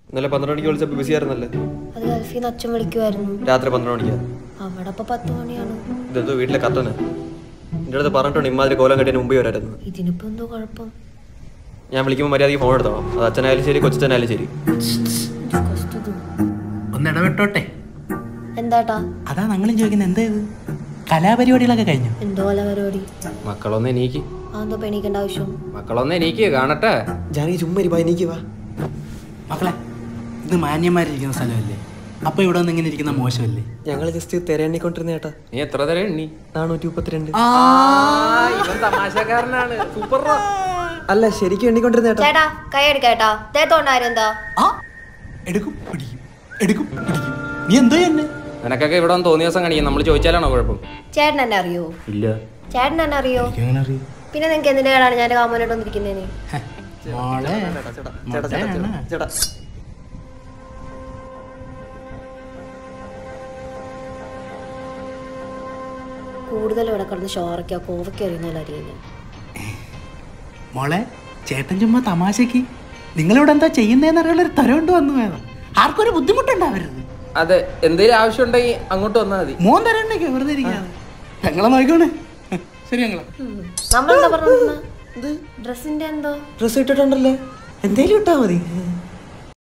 ഇന്നലെ പന്ത്രണ്ട് മണിക്ക് വിളിച്ചപ്പോൾ ബിസി ആയിരുന്നല്ലേ അത് ഗൾഫിൽ നിന്ന് അച്ഛൻ വിളിക്കുമായിരുന്നു രാത്രി പന്ത്രണ്ട് മണിക്കാ അവിടെ ഇപ്പൊ പത്ത് മണിയാണ് ഇതെന്തോ വീട്ടിലെ കത്തന് എൻ്റെ അടുത്ത് പറഞ്ഞിട്ടുണ്ട് ഇമാതിരി കോലം കെട്ടിന് മുമ്പേ വരായിരുന്നു ഇതിനിപ്പോ എന്തോ കുഴപ്പം ഞാൻ വിളിക്കുമ്പോൾ മര്യാദയ്ക്ക് ഫോൺ എടുത്തോളാം അത് അച്ഛനായാലും ശരി കൊച്ചനായാലും ശരി Disgust ഇത്. ഒന്ന് ഇടപെട്ടോട്ടെ എന്താട്ടാ അതാ ഞങ്ങളും ചോദിക്കുന്നത് എന്താ ഇത് കലാപരിപാടികളൊക്കെ കഴിഞ്ഞു എന്തോ അല്ല പരിപാടി മക്കളൊന്ന് എനിക്ക് അതെന്തോ പെണീക്കേണ്ട ആവശ്യം മക്കളൊന്ന് എനിക്ക് കാണട്ടെ ജാനകി ചുമ്മാ ഇരിപ്പാ എനിക്ക് വാ മക്കളെ ഇത് മാന്യന്മാരിരിക്കുന്ന സ്ഥലമല്ലേ അപ്പൊ ഇവിടെ വന്ന് ഇങ്ങനെ ഇരിക്കുന്ന മോശമല്ലേ ഞങ്ങൾ ജസ്റ്റ് തിരയണ്ണിക്കൊണ്ടിരുന്ന ചേട്ടാ നീ എത്ര തരം എണ്ണി നാനൂറ്റി മുപ്പത്തിരണ്ട് ഇവൻ തമാശക്കാരനാണ് സൂപ്പർ അല്ല ശരിക്കും എണ്ണിക്കൊണ്ടിരുന്ന ചേട്ടാ ചേട്ടാ കൈ എടുക്കേട്ടാ തേത്തോണ്ടാരും എന്താ ആ എടുക്കും പിടിക്കും എടുക്കും പിടിക്കും നീ എന്തോ എന്നെ നിനക്കൊക്കെ ഇവിടെ വന്ന് തോന്നിയ ദിവസം കാണിക്കും നമ്മൾ ചോദിച്ചാലാണോ കുഴപ്പം ചേട്ടൻ എന്നെ അറിയോ ഇല്ല ചേട്ടൻ എന്നെ അറിയോ എങ്ങനെ അറിയും പിന്നെ നിങ്ങക്ക് എന്തിന്റെ കേടാണ് ഞാൻ കാമോനോട്ട് വന്നിരിക്കുന്നതിന് മോളെ ചേട്ടാ ചേട്ടാ ചേട്ടാ ചേട്ടാ കൂടുതൽ ഇവിടെ കിടന്ന് ഷോറയ്ക്കോ കോവയ്ക്കോ അറിയുന്ന അറിയില്ല മോളെ ചേട്ടൻ ചുമ്മാ തമാശക്ക് നിങ്ങളിവിടെ എന്താ ചെയ്യുന്നതെന്ന് അറിയാനുള്ള ഒരു തരം കൊണ്ട് വന്നു വേണം ആർക്കും ഒരു ബുദ്ധിമുട്ടുണ്ടാവരുത് അതെ എന്തെങ്കിലും ആവശ്യം ഉണ്ടെങ്കിൽ അങ്ങോട്ട് വന്നാൽ മതി മോൻ തരണ്ടേക്ക് വെറുതെ ഇരിക്കാതെ ഞങ്ങളെ നോക്കണേ ശരി ഞങ്ങളെ നമ്മളെന്താ പറഞ്ഞ ഡ്രസ്സിന്റെ എന്തോ ഡ്രസ് ഇട്ടിട്ടുണ്ടല്ലേ എന്തേലും ഇട്ടാ മതി